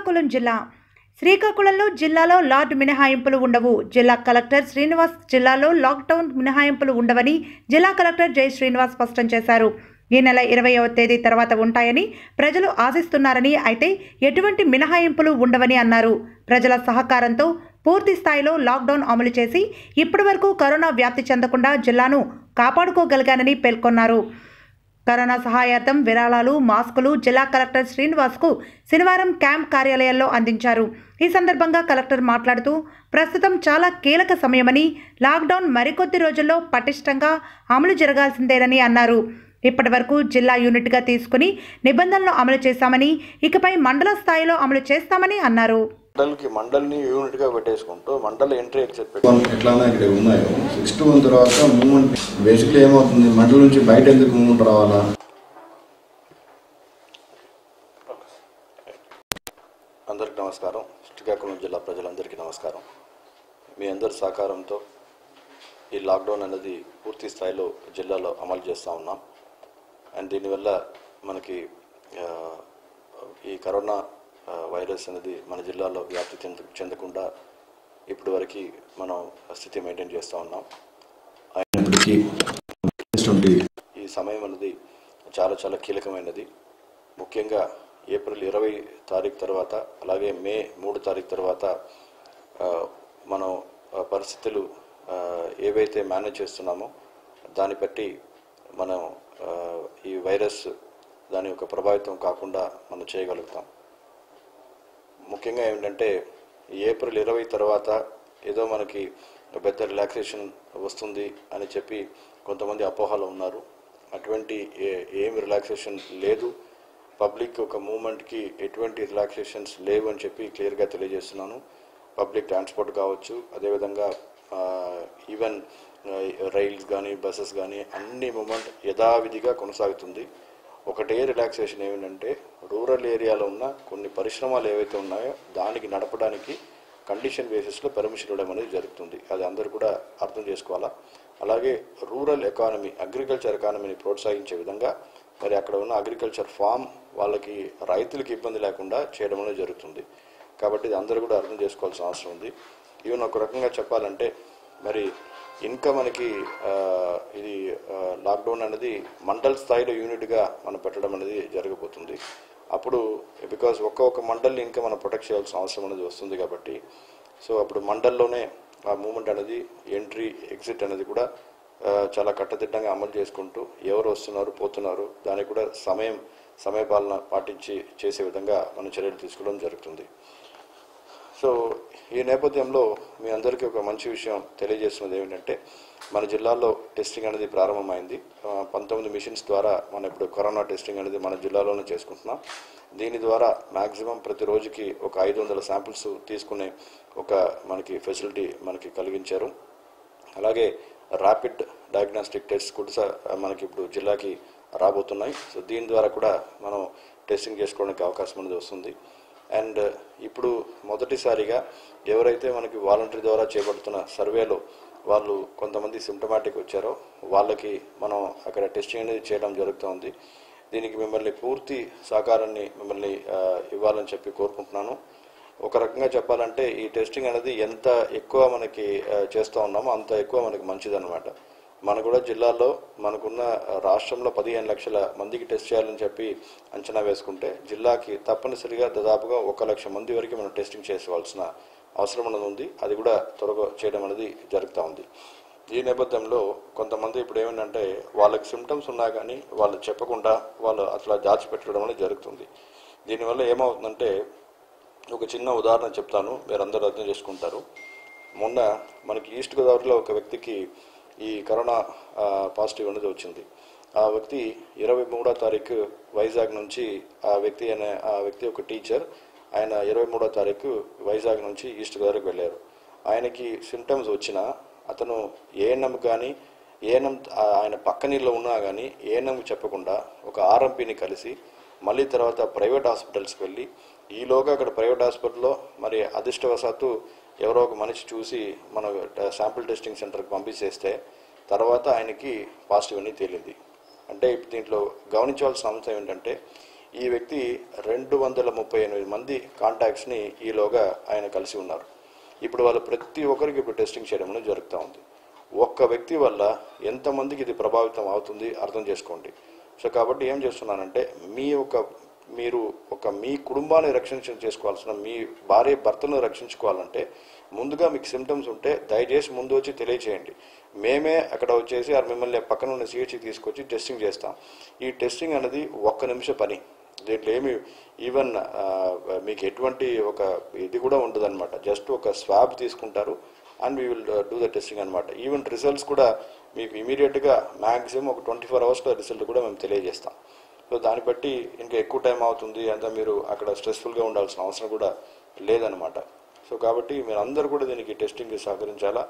శ్రీకాకుళం జిల్లా శ్రీకాకుళంలో జిల్లాలో లార్డ్ మినహాయింపులు ఉండవు జిల్లా కలెక్టర్ శ్రీనివాస్ జిల్లాలో లాక్డౌన్ మినహాయింపులు ఉండవని జిల్లా కలెక్టర్ జై శ్రీనివాస్ స్పష్టం చేశారు ఈ నెల ఇరవైవ తేదీ తర్వాత ఉంటాయని ప్రజలు ఆశిస్తున్నారని అయితే ఎటువంటి మినహాయింపులు ఉండవని అన్నారు ప్రజల సహకారంతో పూర్తి స్థాయిలో లాక్డౌన్ అమలు చేసి ఇప్పటివరకు కరోనా వ్యాప్తి చెందకుండా జిల్లాను కాపాడుకోగలిగానని పేర్కొన్నారు కరోనా సహాయార్థం విరాళాలు మాస్కులు జిల్లా కలెక్టర్ శ్రీనివాస్కు శనివారం క్యాంప్ కార్యాలయాల్లో అందించారు ఈ సందర్భంగా కలెక్టర్ మాట్లాడుతూ ప్రస్తుతం చాలా కీలక సమయమని లాక్డౌన్ మరికొద్ది రోజుల్లో పటిష్టంగా అమలు జరగాల్సిందేనని అన్నారు ఇప్పటి వరకు జిల్లా యూనిట్గా తీసుకుని నిబంధనలు అమలు చేశామని ఇకపై మండల స్థాయిలో అమలు చేస్తామని అన్నారు మండల్కి మండల్ని యూనిట్ గా పెట్టేసుకుంటూ మండల్ ఎంట్రీ ఎగ్జిట్ పెట్టి వన్ ఎట్లా ఇక్కడ ఉన్నాయో సిక్స్ టు వన్ తర్వాత మూమెంట్ బేసిక్లీ ఏమవుతుంది మండలం నుంచి బయట ఎందుకు మూమెంట్ రావాలా అందరికి నమస్కారం శ్రీకాకుళం జిల్లా ప్రజలందరికీ నమస్కారం మీ అందరి సహకారంతో ఈ లాక్డౌన్ అనేది పూర్తి స్థాయిలో జిల్లాలో అమలు చేస్తూ ఉన్నాం అండ్ దీనివల్ల మనకి ఆ, ఈ కరోనా ఆ, వైరస్ అనేది మన జిల్లాలో వ్యాప్తి చెంద చెందకుండా ఇప్పటి వరకు మనం స్థితి మెయింటైన్ చేస్తూ ఉన్నాం అయినప్పటికీ ట్వంటీ ఈ సమయం అనేది చాలా చాలా కీలకమైనది ముఖ్యంగా ఏప్రిల్ ఇరవై తారీఖు తర్వాత అలాగే మే మూడు తారీఖు తర్వాత ఆ, మనం ఆ, పరిస్థితులు ఆ, ఏవైతే మేనేజ్ చేస్తున్నామో దాన్ని బట్టి మనం ఆ, ఈ వైరస్ దాని యొక్క ప్రభావితం కాకుండా మనం చేయగలుగుతాం ముఖ్యంగా ఏంటంటే ఈ ఏప్రిల్ ఇరవై తర్వాత ఏదో మనకి పెద్ద రిలాక్సేషన్ వస్తుంది అని చెప్పి కొంతమంది అపోహలు ఉన్నారు అటువంటి ఏ- ఏమి రిలాక్సేషన్ లేదు పబ్లిక్ ఒక మూమెంట్కి ఎటువంటి రిలాక్సేషన్స్ లేవు అని చెప్పి క్లియర్గా తెలియజేస్తున్నాను పబ్లిక్ ట్రాన్స్పోర్ట్ కావచ్చు అదేవిధంగా ఈవెన్ రైల్స్ కానీ బస్సెస్ కానీ అన్ని మూమెంట్ యథావిధిగా కొనసాగుతుంది ఒకటే రిలాక్సేషన్ ఏమిటంటే రూరల్ ఏరియాలో ఉన్న కొన్ని పరిశ్రమలు ఏవైతే ఉన్నాయో దానికి నడపడానికి కండిషన్ బేసిస్లో పర్మిషన్ ఇవ్వడం అనేది జరుగుతుంది అది అందరూ కూడా అర్థం చేసుకోవాలా అలాగే రూరల్ ఎకానమీ అగ్రికల్చర్ ఎకానమీని ప్రోత్సహించే విధంగా మరి అక్కడ ఉన్న అగ్రికల్చర్ ఫామ్ వాళ్ళకి రైతులకి ఇబ్బంది లేకుండా చేయడం అనేది జరుగుతుంది కాబట్టి ఇది అందరూ కూడా అర్థం చేసుకోవాల్సిన అవసరం ఉంది ఈవెన్ ఒక రకంగా చెప్పాలంటే మరి ఇంకా మనకి ఆ, ఇది ఆ, లాక్డౌన్ అనేది మండల్ స్థాయిలో యూనిట్గా మనం పెట్టడం అనేది జరగబోతుంది అప్పుడు బికాజ్ ఒక్కొక్క మండల్ని ఇంకా మనం ప్రొటెక్ట్ చేయాల్సిన అవసరం అనేది వస్తుంది కాబట్టి సో అప్పుడు మండల్లోనే ఆ మూమెంట్ అనేది ఎంట్రీ ఎగ్జిట్ అనేది కూడా ఆ, చాలా కట్టదిట్టంగా అమలు చేసుకుంటూ ఎవరు వస్తున్నారు పోతున్నారు దానికి కూడా సమయం సమయపాలన పాటించి చేసే విధంగా మనం చర్యలు తీసుకోవడం జరుగుతుంది సో ఈ నేపథ్యంలో మీ అందరికీ ఒక మంచి విషయం తెలియజేస్తున్నది ఏమిటంటే మన జిల్లాలో టెస్టింగ్ అనేది ప్రారంభమైంది ఆ, పంతొమ్మిది మిషన్స్ ద్వారా మనం ఇప్పుడు కరోనా టెస్టింగ్ అనేది మన జిల్లాలోనే చేసుకుంటున్నాం దీని ద్వారా మ్యాక్సిమం ప్రతి రోజుకి ఒక ఐదు వందల శాంపిల్స్ తీసుకునే ఒక మనకి ఫెసిలిటీ మనకి కలిగించారు అలాగే ర్యాపిడ్ డయాగ్నాస్టిక్ టెస్ట్ కూడా స- మనకి ఇప్పుడు జిల్లాకి రాబోతున్నాయి సో దీని ద్వారా కూడా మనం టెస్టింగ్ చేసుకోవడానికి అవకాశం అనేది వస్తుంది అండ్ ఇప్పుడు మొదటిసారిగా ఎవరైతే మనకి వాలంటరీ ద్వారా చేపడుతున్న సర్వేలో వాళ్ళు కొంతమంది సిమ్టమాటిక్ వచ్చారో వాళ్ళకి మనం అక్కడ టెస్టింగ్ అనేది చేయడం జరుగుతుంది దీనికి మిమ్మల్ని పూర్తి సహకారాన్ని మిమ్మల్ని ఆ, ఇవ్వాలని చెప్పి కోరుకుంటున్నాను ఒక రకంగా చెప్పాలంటే ఈ టెస్టింగ్ అనేది ఎంత ఎక్కువ మనకి ఆ, చేస్తూ ఉన్నామో అంత ఎక్కువ మనకి మంచిదన్నమాట మన కూడా జిల్లాలో మనకున్న రాష్ట్రంలో పదిహేను లక్షల మందికి టెస్ట్ చేయాలని చెప్పి అంచనా వేసుకుంటే జిల్లాకి తప్పనిసరిగా దాదాపుగా ఒక లక్ష మంది వరకు మనం టెస్టింగ్ చేసుకోవాల్సిన అవసరం అనేది ఉంది అది కూడా త్వరగా చేయడం అనేది జరుగుతూ ఉంది ఈ నేపథ్యంలో కొంతమంది ఇప్పుడు ఏమిటంటే వాళ్ళకి సిమ్టమ్స్ ఉన్నా కానీ వాళ్ళు చెప్పకుండా వాళ్ళు అట్లా దాచిపెట్టడం అనేది జరుగుతుంది దీనివల్ల ఏమవుతుందంటే ఒక చిన్న ఉదాహరణ చెప్తాను మీరు అందరూ అర్థం చేసుకుంటారు మొన్న మనకి ఈస్ట్ గోదావరిలో ఒక వ్యక్తికి ఈ కరోనా ఆ, పాజిటివ్ అనేది వచ్చింది ఆ వ్యక్తి ఇరవై మూడో తారీఖు వైజాగ్ నుంచి ఆ వ్యక్తి అనే ఆ వ్యక్తి ఒక టీచర్ ఆయన ఇరవై మూడో తారీఖు వైజాగ్ నుంచి ఈస్ట్ గోదావరికి వెళ్ళారు ఆయనకి సిమ్టమ్స్ వచ్చినా అతను ఏఎన్ఎం కానీ ఏఎన్ఎం ఆయన పక్కనీళ్ళు ఉన్నా కానీ ఏఎన్ఎం చెప్పకుండా ఒక ఆర్ఎంపీని కలిసి మళ్ళీ తర్వాత ప్రైవేట్ హాస్పిటల్స్కి వెళ్ళి ఈలోగా అక్కడ ప్రైవేట్ హాస్పిటల్లో మరి అదృష్టవశాత్తు ఎవరో ఒక మనిషి చూసి మన శాంపిల్ టెస్టింగ్ సెంటర్కి పంపించేస్తే తర్వాత ఆయనకి పాజిటివ్ అని తేలింది అంటే ఇప్పుడు దీంట్లో గమనించవలసిన అంశం ఏంటంటే ఈ వ్యక్తి రెండు వందల ముప్పై ఎనిమిది మంది కాంటాక్ట్స్ని ఈలోగా ఆయన కలిసి ఉన్నారు ఇప్పుడు వాళ్ళు ప్రతి ఒక్కరికి ఇప్పుడు టెస్టింగ్ చేయడం అనేది జరుగుతూ ఉంది ఒక్క వ్యక్తి వల్ల ఎంతమందికి ఇది ప్రభావితం అవుతుంది అర్థం చేసుకోండి సో కాబట్టి ఏం చేస్తున్నానంటే మీ యొక్క మీరు ఒక మీ కుటుంబాన్ని రక్షించ చేసుకోవాల్సిన మీ భార్య భర్తను రక్షించుకోవాలంటే ముందుగా మీకు సిమ్టమ్స్ ఉంటే దయచేసి ముందు వచ్చి తెలియచేయండి మేమే అక్కడ వచ్చేసి ఆ మిమ్మల్ని పక్కన ఉన్న సిహెచ్కి తీసుకొచ్చి టెస్టింగ్ చేస్తాం ఈ టెస్టింగ్ అనేది ఒక్క నిమిషం పని దీంట్లో ఏమి ఈవెన్ ఆ, మీకు ఎటువంటి ఒక ఇది కూడా ఉండదన్నమాట జస్ట్ ఒక స్వాబ్ తీసుకుంటారు and we will do the testing అనమాట ఈవెన్ రిజల్ట్స్ కూడా మీకు ఇమీడియట్గా మ్యాక్సిమం ఒక ట్వంటీ ఫోర్ అవర్స్లో రిజల్ట్ కూడా మేము తెలియజేస్తాం సో దాన్ని బట్టి ఇంకా ఎక్కువ టైం అవుతుంది అంతా మీరు అక్కడ స్ట్రెస్ఫుల్గా ఉండాల్సిన అవసరం కూడా లేదనమాట సో కాబట్టి మీరు అందరూ కూడా దీనికి టెస్టింగ్కి సహకరించాలా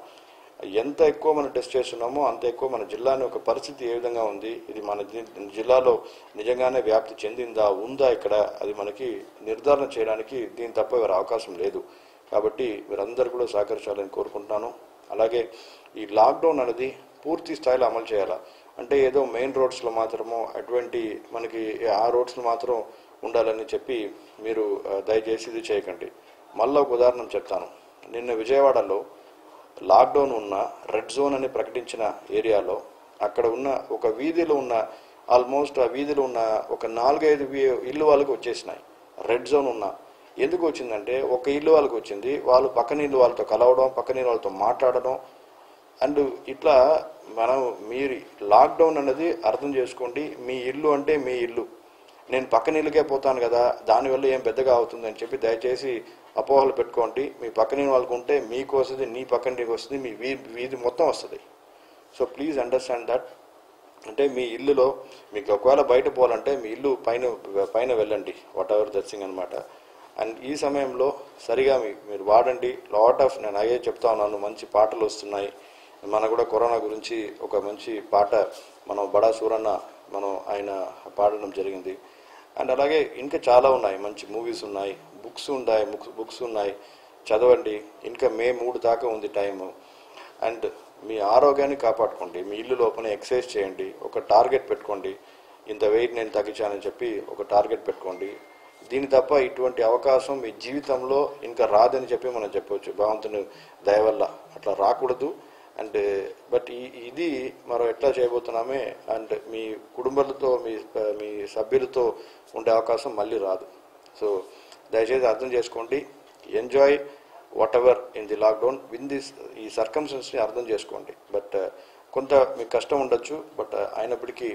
ఎంత ఎక్కువ మనం టెస్ట్ చేస్తున్నామో అంత ఎక్కువ మన జిల్లాని ఒక పరిస్థితి ఏ విధంగా ఉంది ఇది మన జి- జిల్లాలో నిజంగానే వ్యాప్తి చెందిందా ఉందా ఇక్కడ అది మనకి నిర్ధారణ చేయడానికి దీని తప్ప వేరే అవకాశం లేదు కాబట్టి మీరందరూ కూడా సహకరించాలని కోరుకుంటున్నాను అలాగే ఈ లాక్డౌన్ అనేది పూర్తి స్థాయిలో అమలు చేయాలా అంటే ఏదో మెయిన్ రోడ్స్లో మాత్రమో అటువంటి మనకి ఆ రోడ్స్లో మాత్రం ఉండాలని చెప్పి మీరు ఆ, దయచేసి ఇది చేయకండి మళ్ళీ ఒక ఉదాహరణ చెప్తాను నిన్న విజయవాడలో లాక్డౌన్ ఉన్న రెడ్ జోన్ అని ప్రకటించిన ఏరియాలో అక్కడ ఉన్న ఒక వీధిలో ఉన్న ఆల్మోస్ట్ ఆ వీధిలో ఉన్న ఒక నాలుగైదు వీ- ఇల్లు వాళ్ళకి వచ్చేసినాయి రెడ్ జోన్ ఉన్న ఎందుకు వచ్చిందంటే ఒక ఇల్లు వాళ్ళకి వచ్చింది వాళ్ళు పక్కన ఇల్లు వాళ్ళతో కలవడం పక్కన ఇల్లు వాళ్ళతో మాట్లాడడం అండ్ ఇట్లా మనం మీరు లాక్డౌన్ అనేది అర్థం చేసుకోండి మీ ఇల్లు అంటే మీ ఇల్లు నేను పక్కన ఇల్లుకే పోతాను కదా దానివల్ల ఏం పెద్దగా అవుతుందని చెప్పి దయచేసి అపోహలు పెట్టుకోండి మీ పక్కన వాళ్ళకు ఉంటే మీకు వస్తుంది నీ పక్కన నీకు వస్తుంది మీ వీ వీధి మొత్తం వస్తుంది సో ప్లీజ్ అండర్స్టాండ్ దట్ అంటే మీ ఇల్లులో మీకు ఒకవేళ బయట పోవాలంటే మీ ఇల్లు పైన పైన వెళ్ళండి వాట్ ఎవర్ దట్సింగ్ అనమాట అండ్ ఈ సమయంలో సరిగా మీ మీరు వాడండి లాట్ ఆఫ్ నేను అయ్యే చెప్తా ఉన్నాను మంచి పాటలు వస్తున్నాయి మన కూడా కరోనా గురించి ఒక మంచి పాట మనం బడా సూరన్న మనం ఆయన పాడడం జరిగింది అండ్ అలాగే ఇంకా చాలా ఉన్నాయి మంచి మూవీస్ ఉన్నాయి బుక్స్ ఉన్నాయి బుక్స్ బుక్స్ ఉన్నాయి చదవండి ఇంకా మే మూడు దాకా ఉంది టైము అండ్ మీ ఆరోగ్యాన్ని కాపాడుకోండి మీ ఇల్లు లోపల ఎక్సర్సైజ్ చేయండి ఒక టార్గెట్ పెట్టుకోండి ఇంత వెయిట్ నేను తగ్గించానని చెప్పి ఒక టార్గెట్ పెట్టుకోండి దీని తప్ప ఇటువంటి అవకాశం మీ జీవితంలో ఇంకా రాదని చెప్పి మనం చెప్పవచ్చు భగవంతుని దయ వల్ల అట్లా రాకూడదు అండ్ బట్ ఈ ఇది మనం ఎట్లా చేయబోతున్నామే అండ్ మీ కుటుంబాలతో మీ మీ సభ్యులతో ఉండే అవకాశం మళ్ళీ రాదు సో దయచేసి అర్థం చేసుకోండి enjoy whatever in the lockdown win this ఈ సర్కమ్స్టెన్స్ని అర్థం చేసుకోండి బట్ కొంత మీకు కష్టం ఉండొచ్చు బట్ అయినప్పటికీ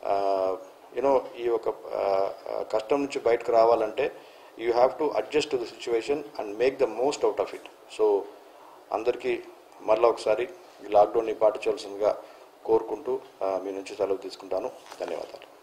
యూనో ఈ ఒక కష్టం నుంచి బయటకు రావాలంటే you have to adjust to the situation and make the most out of it so అందరికీ మరలా ఒకసారి ఈ లాక్డౌన్ని పాటించవలసిందిగా కోరుకుంటూ ఆ, మీ నుంచి సెలవు తీసుకుంటాను ధన్యవాదాలు